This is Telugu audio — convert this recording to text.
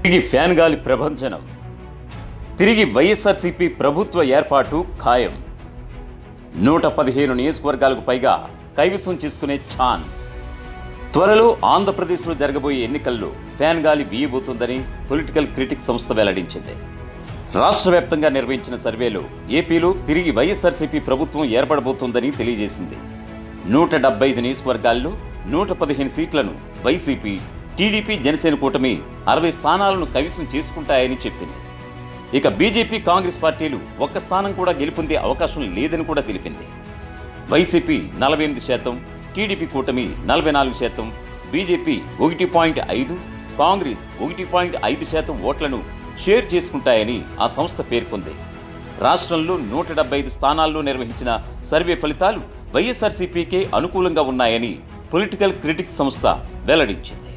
తిరిగి ఫ్యాన్ గాలి ప్రభంజనం తిరిగి వైఎస్ఆర్సీపీ ప్రభుత్వ ఏర్పాటు ఖాయం నూట పదిహేను నియోజకవర్గాలకు పైగా కైవసం చేసుకునే ఛాన్స్ త్వరలో ఆంధ్రప్రదేశ్లో జరగబోయే ఎన్నికల్లో ఫ్యాన్ గాలి వీయబోతుందని పొలిటికల్ క్రిటిక్ సంస్థ వెల్లడించింది రాష్ట్ర వ్యాప్తంగా నిర్వహించిన సర్వేలో ఏపీలో తిరిగి వైఎస్ఆర్సీపీ ప్రభుత్వం ఏర్పడబోతోందని తెలియజేసింది నూట డెబ్బై ఐదు నియోజకవర్గాల్లో నూట పదిహేను సీట్లను వైసీపీ టీడీపీ జనసేన కూటమి అరవై స్థానాలను కైవసం చేసుకుంటాయని చెప్పింది ఇక బీజేపీ కాంగ్రెస్ పార్టీలు ఒక్క స్థానం కూడా గెలుపొందే అవకాశం లేదని కూడా తెలిపింది వైసీపీ నలభై ఎనిమిది శాతం టీడీపీ కూటమి నలభై నాలుగు శాతం బీజేపీ ఒకటి పాయింట్ ఐదు కాంగ్రెస్ ఒకటి పాయింట్ ఐదు శాతం ఓట్లను షేర్ చేసుకుంటాయని ఆ సంస్థ పేర్కొంది రాష్ట్రంలో నూట డెబ్బై ఐదు స్థానాల్లో నిర్వహించిన సర్వే ఫలితాలు వైఎస్ఆర్సీపీకే అనుకూలంగా ఉన్నాయని పొలిటికల్ క్రిటిక్స్ సంస్థ వెల్లడించింది